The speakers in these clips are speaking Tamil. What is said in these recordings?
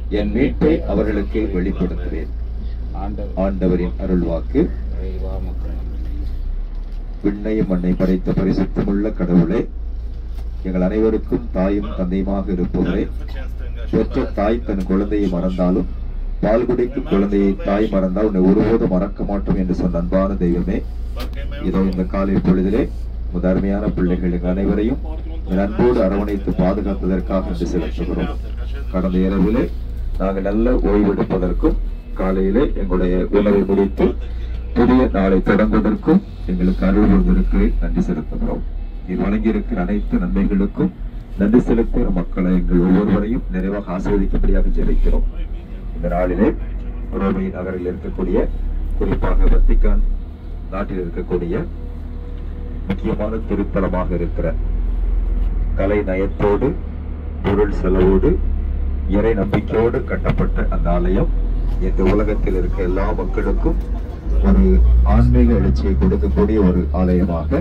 என் மீட்பை அவர்களுக்கு வெளிப்படுத்துவேன் ஆண்டவர் ஆண்டவரின் அருள்வாக்கு இறைவா மக்கள் விண்ணையும் மண்ணை படைத்த பரிசுத்தமுள்ள கடவுளே எங்கள் அனைவருக்கும் தாயும் தந்தையுமாக இருப்பவரே பெற்ற தாய் தன் குழந்தையை மறந்தாலும் பால் குடிக்கும் குழந்தையை தாய் மறந்தால் உன்னை ஒருபோதும் மறக்க மாட்டோம் என்று சொன்ன அன்பான தெய்வமே இதோ இந்த காலை பொழுதிலே உமது அருமையான பிள்ளைகள் எங்கள் அனைவரையும் என் அன்போடு அரவணைத்து பாதுகாத்ததற்காக என்று செலுத்துகிறோம் கடந்த இரவிலே நாங்கள் நல்ல ஓய்வெடுப்பதற்கும் காலையிலே எங்களுடைய உணவை முடித்து புதிய நாளை தொடங்குவதற்கும் எங்களுக்கு அருள் புரிந்திருக்கு நன்றி செலுத்துகிறோம் இது வழங்கியிருக்கிற அனைத்து நன்மைகளுக்கும் நன்றி செலுத்துகிற மக்களை எங்கள் ஒவ்வொருவரையும் நிறைவாக ஆசிர்வதிக்கும்படியாக ஜெபிக்கிறோம் இந்த நாளிலே ரோமை நகரில் இருக்கக்கூடிய குறிப்பாக வத்திக்கான் நாட்டில் இருக்கக்கூடிய முக்கியமான திருத்தலமாக இருக்கிற கலை நயத்தோடு பொருள் செலவோடு இறை நம்பிக்கையோடு கட்டப்பட்ட அந்த ஆலயம் இந்த உலகத்தில் இருக்க எல்லா மக்களுக்கும் ஒரு ஆன்மீக எழுச்சியை கொடுக்கக்கூடிய ஒரு ஆலயமாக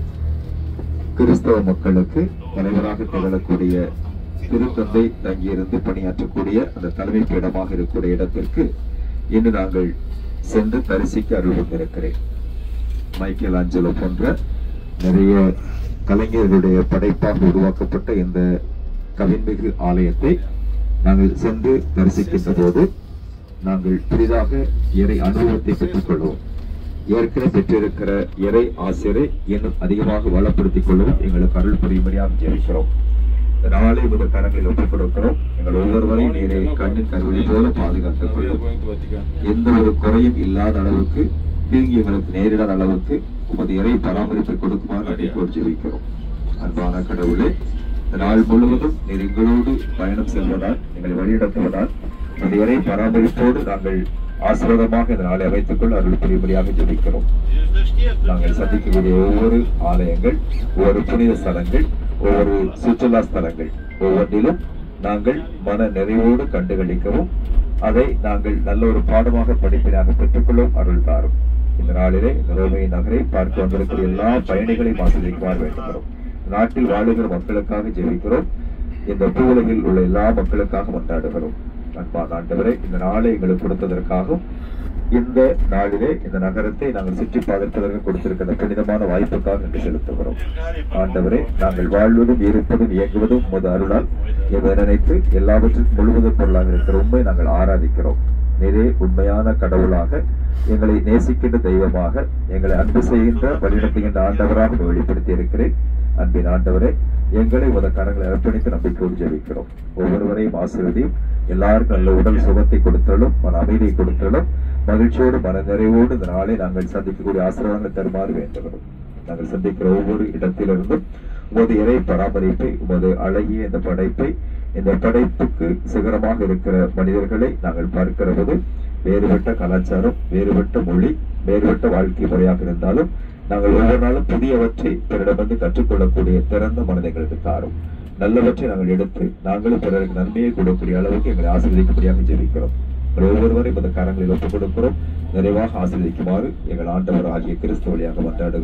கிறிஸ்தவ மக்களுக்கு தலைவராக திகழக்கூடிய திருத்தந்தை தங்கியிருந்து பணியாற்றக்கூடிய அந்த தலைமை பீடமாக இருக்கக்கூடிய இடத்திற்கு இன்று நாங்கள் சென்று தரிசிக்க அருள் கொண்டிருக்கிறேன் மைக்கேல் ஆஞ்சலோ போன்ற நிறைய கலைஞர்களுடைய படைப்பாக உருவாக்கப்பட்ட இந்த கவின்மிகு ஆலயத்தை நாங்கள் சென்று தரிசிக்கின்ற போது நாங்கள் புதிதாக இறை அனுபவத்தை பெற்றுக் கொள்வோம் ஏற்கனவே பெற்றிருக்கிற இறை ஆசிரியரை இன்னும் அதிகமாக வளப்படுத்திக் கொள்ளவும் எங்களுக்கு அருள் புரியும்படியாக ஜெபிக்கிறோம் இந்த நாளை முதல் கரங்களில் ஒப்புக் கொடுக்கிறோம் எங்கள் ஒவ்வொருவரையும் நீரை கண்ணின் கருவிழி போல பாதுகாத்துக் கொள்ளும் எந்த ஒரு குறையும் இல்லாத அளவுக்கு தீங்கு எங்களுக்கு நேரிடாத அளவுக்கு உமது இறை பராமரிப்பை கொடுக்குமாறு அடிக்கோடு ஜெபிக்கிறோம் அன்பான கடவுளே இந்த நாள் முழுவதும் நீர் எங்களோடு பயணம் செல்வதால் எங்களை வழிநடத்துவதால் உமது இறை பராமரிப்போடு நாங்கள் ஆசீர்வாதமாக இந்த நாளை அமைத்துக் கொள்ள அருள் புரியும்படியாக ஜெபிக்கிறோம் நாங்கள் சந்திக்கக்கூடிய ஒவ்வொரு ஆலயங்கள் ஒவ்வொரு புனித ஸ்தலங்கள் ஒவ்வொரு சுற்றுலா ஸ்தலங்கள் ஒவ்வொன்றிலும் நாங்கள் மன நிறைவோடு கண்டுகளிக்கவும் அதை நாங்கள் நல்ல ஒரு பாடமாக படிப்பினாக பெற்றுக்கொள்ளும் அருள் தாரும் இந்த நாளிலே இந்த ரோமை நகரை பார்க்க வந்திருக்கிற எல்லா பயணிகளையும் ஆசிரியக்குமாறு வேண்டுகிறோம் நாட்டில் வாழுகிற மக்களுக்காக ஜெபிக்கிறோம் இந்த பூவுலகில் உள்ள எல்லா மக்களுக்காக கொண்டாடுகிறோம் அன்பான ஆண்டவரே இந்த நாளை எங்களுக்கு கொடுத்ததற்காகவும் இந்த நாளிலே இந்த நகரத்தை நாங்கள் சுற்றி பார்ப்பதற்கு கொடுத்திருக்கிற புனிதமான வாய்ப்புக்காக நன்றி செலுத்துகிறோம் ஆண்டவரே நாங்கள் வாழ்வதும் இருப்பதும் இயங்குவதும் உமது அருளால் எதை நினைத்து எல்லாவற்றிற்கும் முழுவதும் பொருளாக இருக்கிற உண்மை நாங்கள் ஆராதிக்கிறோம் நீரே உண்மையான கடவுளாக எங்களை நேசிக்கின்ற தெய்வமாக எங்களை அன்பு செய்கின்ற வழிநடத்துகின்ற ஆண்டவராக உம்மை வெளிப்படுத்தி இருக்கிறேன் அன்பின் ஆண்டவரே எங்களை உத கரங்களை அர்ப்பணித்து நம்பிக்கையோடு ஜெபிக்கிறோம் ஒவ்வொருவரையும் ஆசீர்வதியும் எல்லாருக்கும் நல்ல உடல் சுகத்தை கொடுத்தாலும் மன அமைதியை கொடுத்தாலும் மகிழ்ச்சியோடு மன நிறைவோடு இந்த நாளை நாங்கள் சந்திக்கக்கூடிய ஆசீர்வாதங்களை தருமாறு வேண்டுகிறோம் நாங்கள் சந்திக்கிற ஒவ்வொரு இடத்திலிருந்தும் உமது இறை பராமரிப்பை உமது அழகிய இந்த படைப்பை இந்த படைப்புக்கு சிகரமாக இருக்கிற மனிதர்களை நாங்கள் பார்க்கிற போது வேறுபட்ட கலாச்சாரம் வேறுபட்ட மொழி வேறுபட்ட வாழ்க்கை முறையாக இருந்தாலும் நாங்கள் ஒவ்வொரு நாளும் புதியவற்றை பிறரிடமிருந்து கற்றுக்கொள்ளக்கூடிய திறந்த மனதை எங்களுக்கு தாரும் நல்லவற்றை நாங்கள் எடுத்து நாங்களும் பிறருக்கு நன்மையை கொடுக்கக்கூடிய அளவுக்கு எங்களை ஆசீர்வதிக்கும்படியாக ஜெபிக்கிறோம் உங்கள் ஒவ்வொருவரையும் இந்த கரங்களில் ஒப்புக் கொடுக்கிறோம் நிறைவாக ஆசீர்வதிக்குமாறு எங்கள் ஆண்டவர் ஆகிய கிறிஸ்து வழியாக மன்றாடுகிறோம்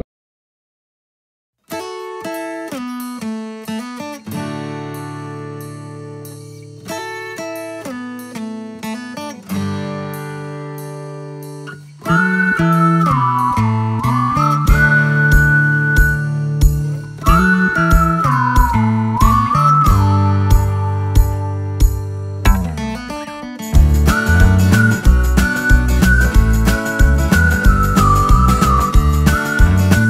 ஆ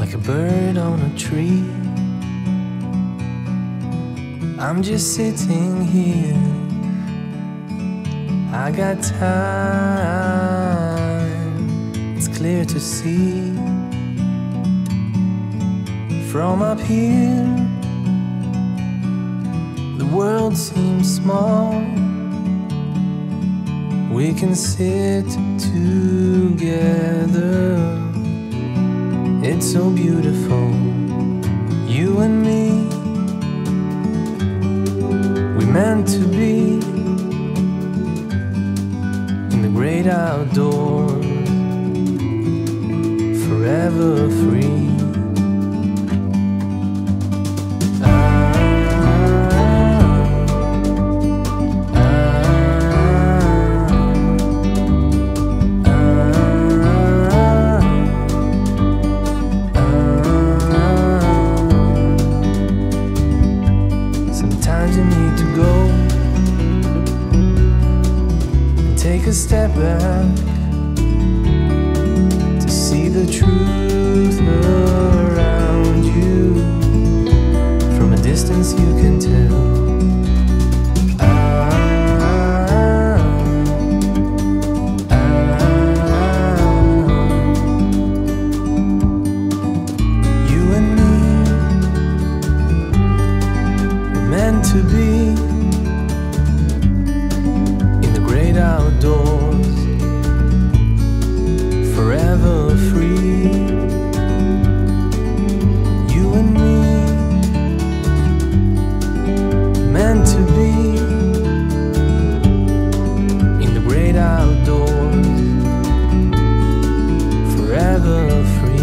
like a bird on a tree. I'm just sitting here. I got time, it's clear to see. From up here, the world seems small. We can sit together. It's so beautiful, you and me. We meant to be in the great outdoors, forever free. Sometimes you need to go and take a step back to see the truth around you. From a distance, you can tell. Ah, ah. You and me we're meant to be in the great outdoors, forever free. You and me, meant to be in the great outdoors, forever free.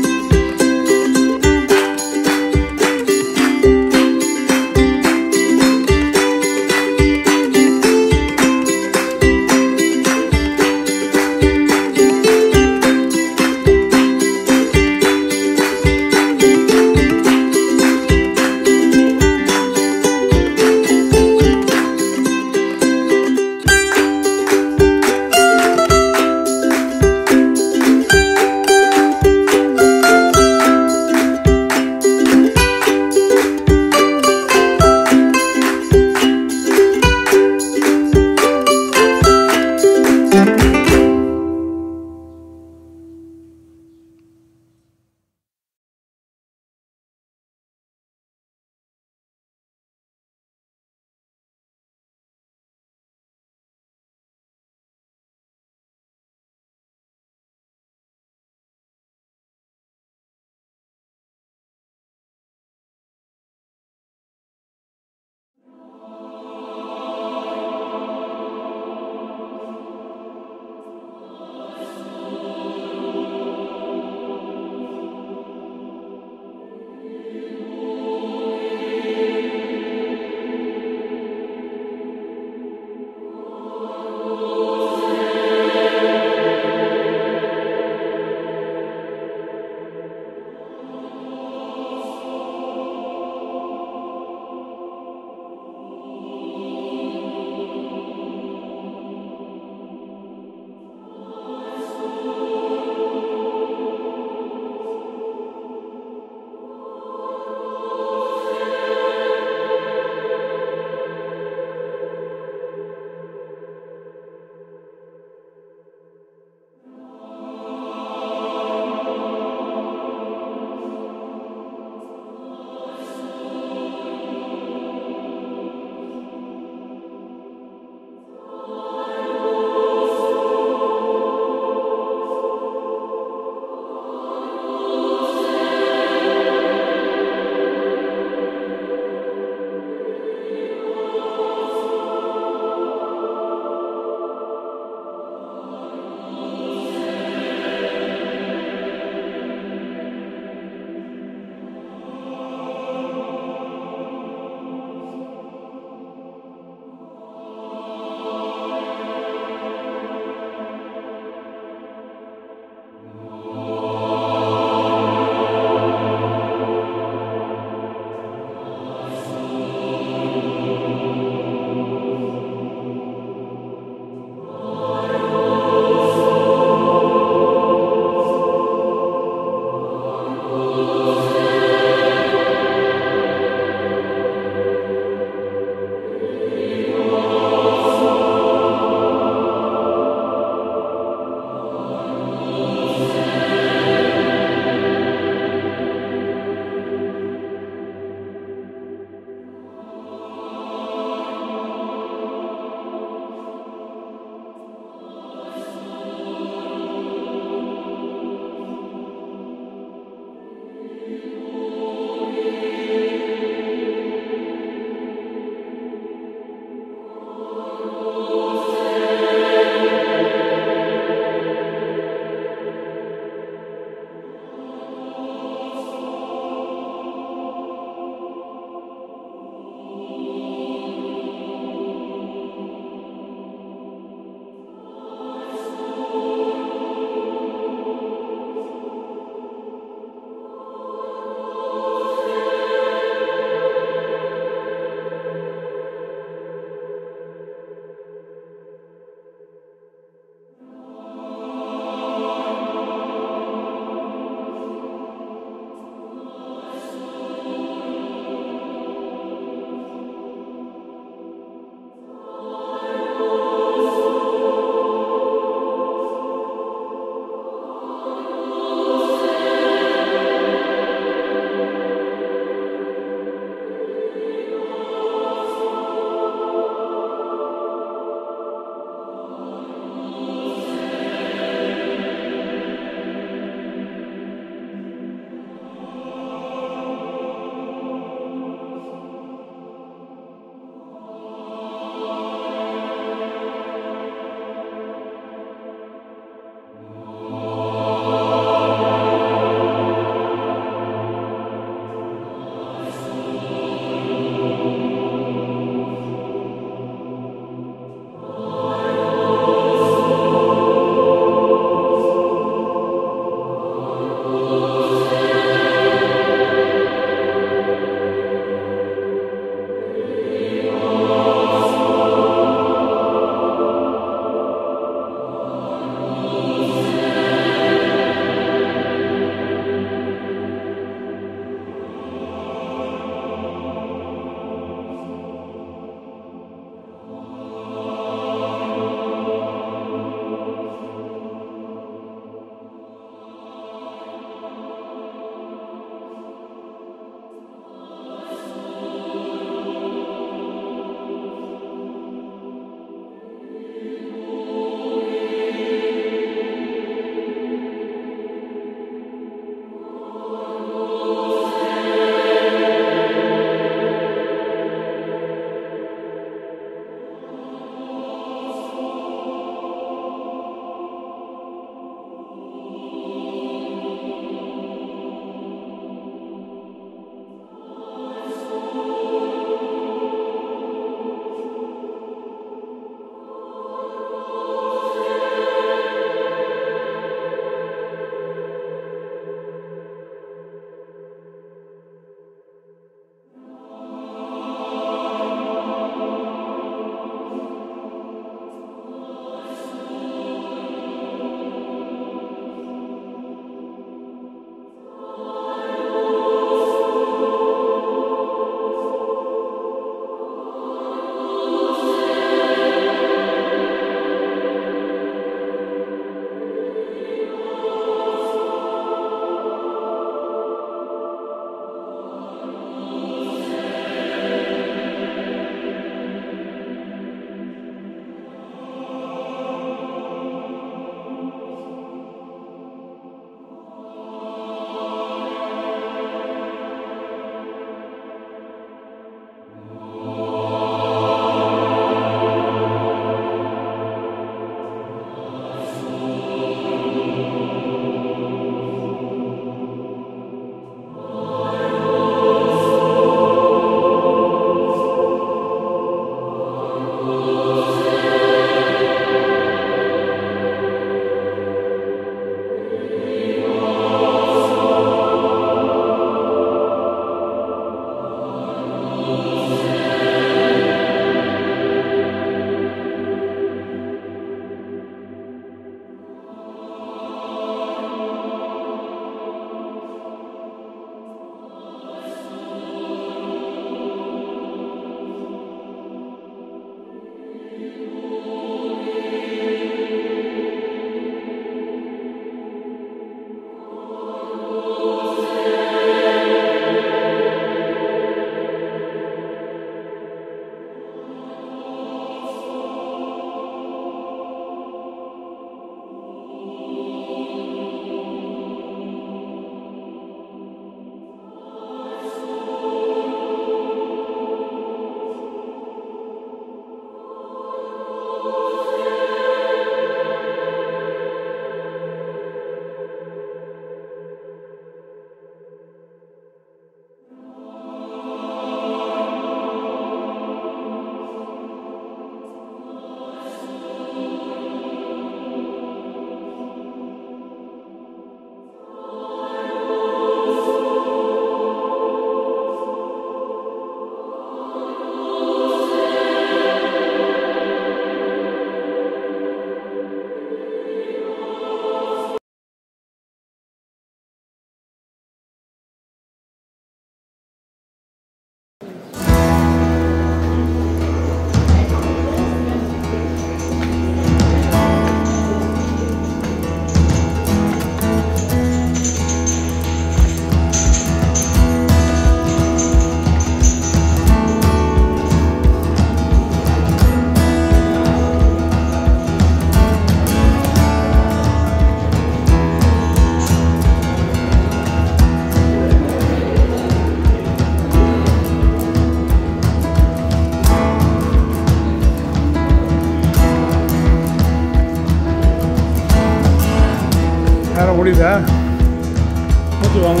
நேரம் ஓடிதா மூச்சு வாங்க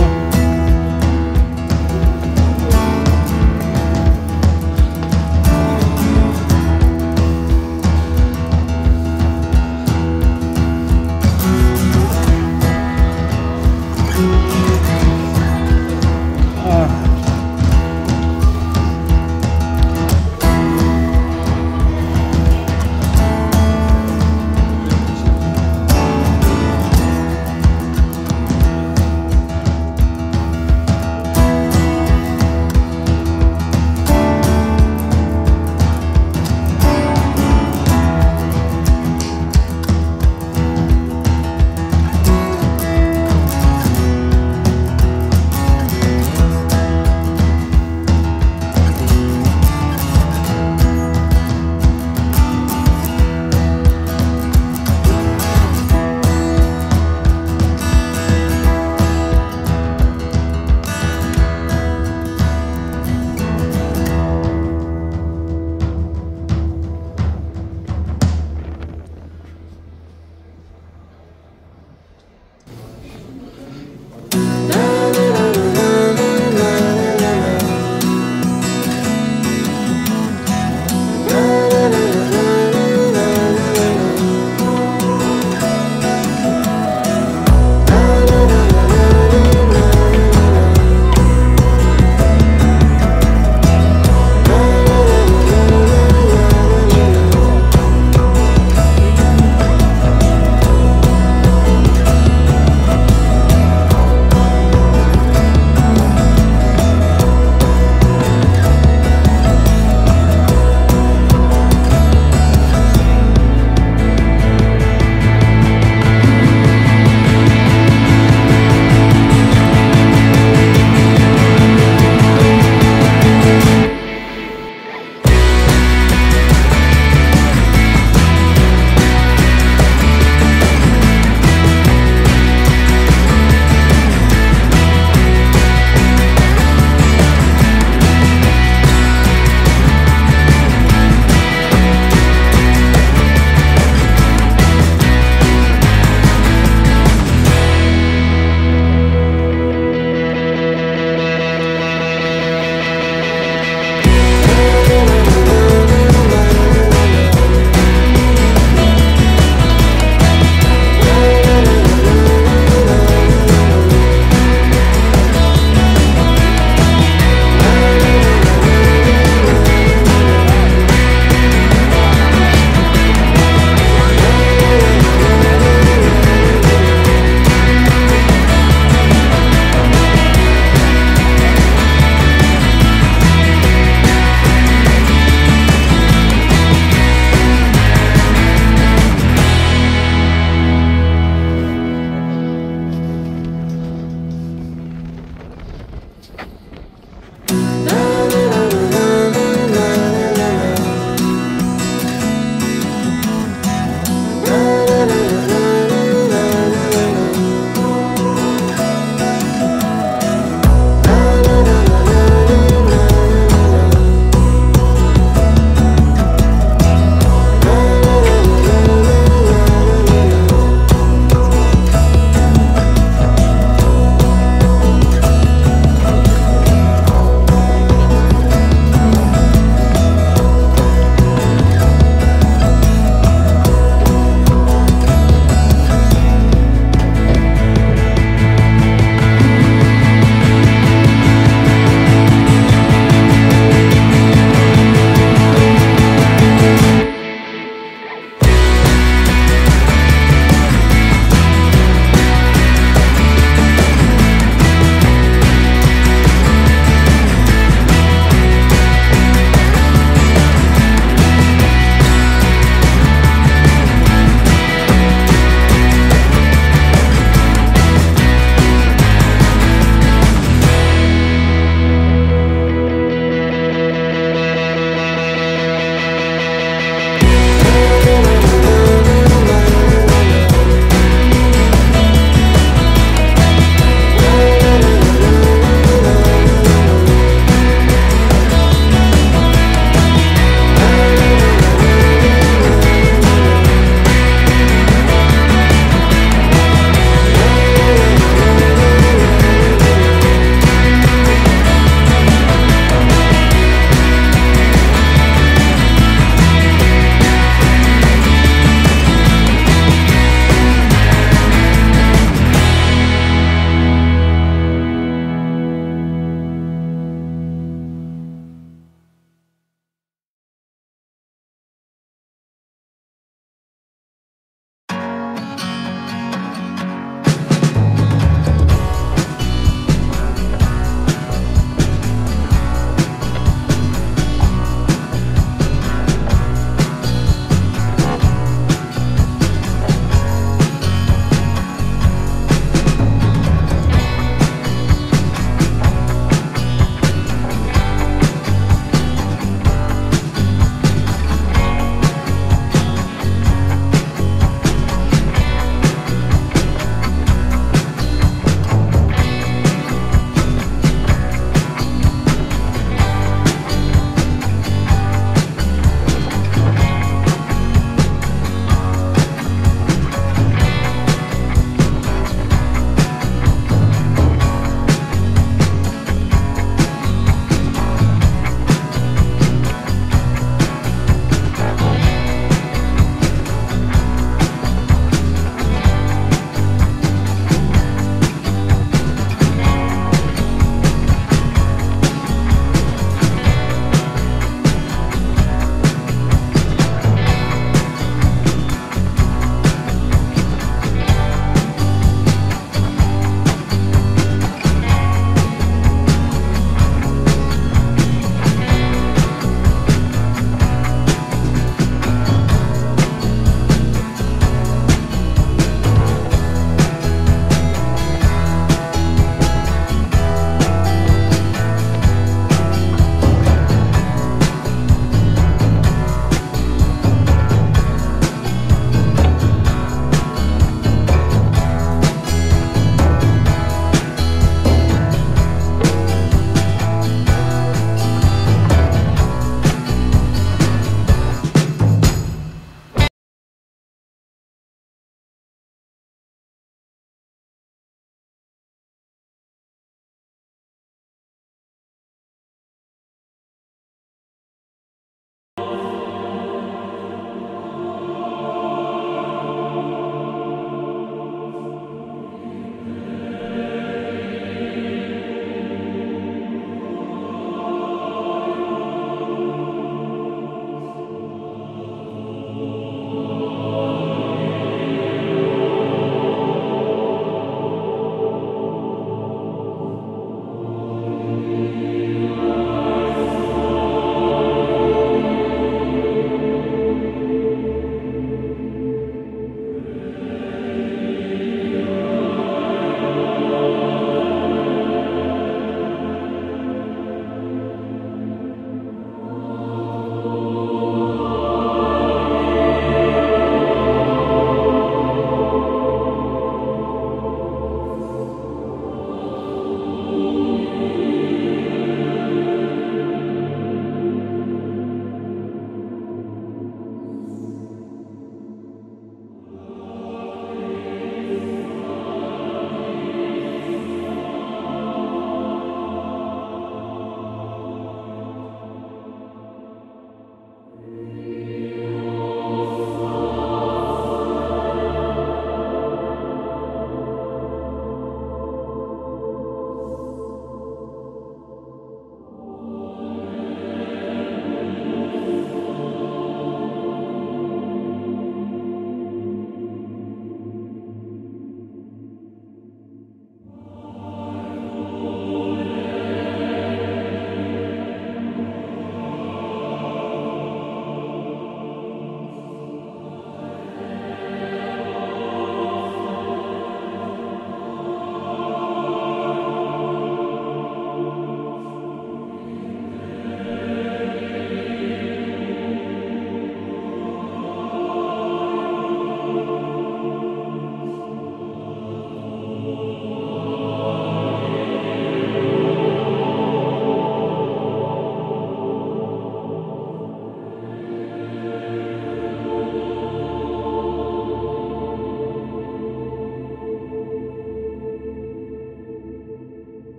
ஆ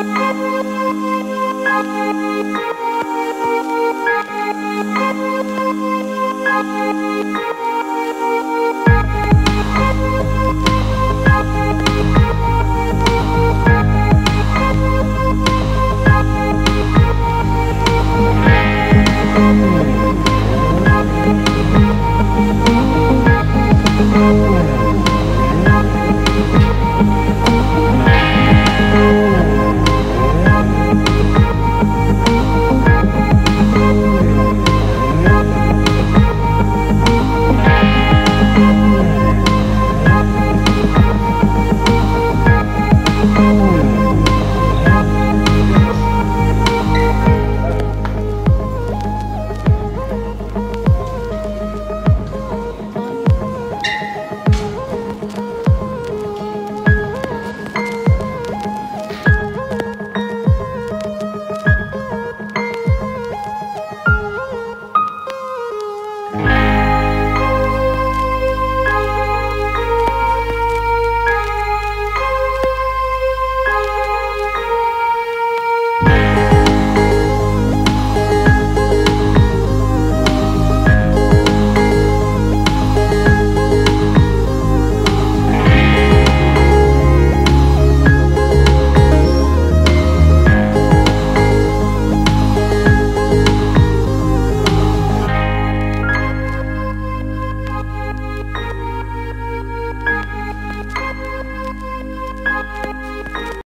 Thank you.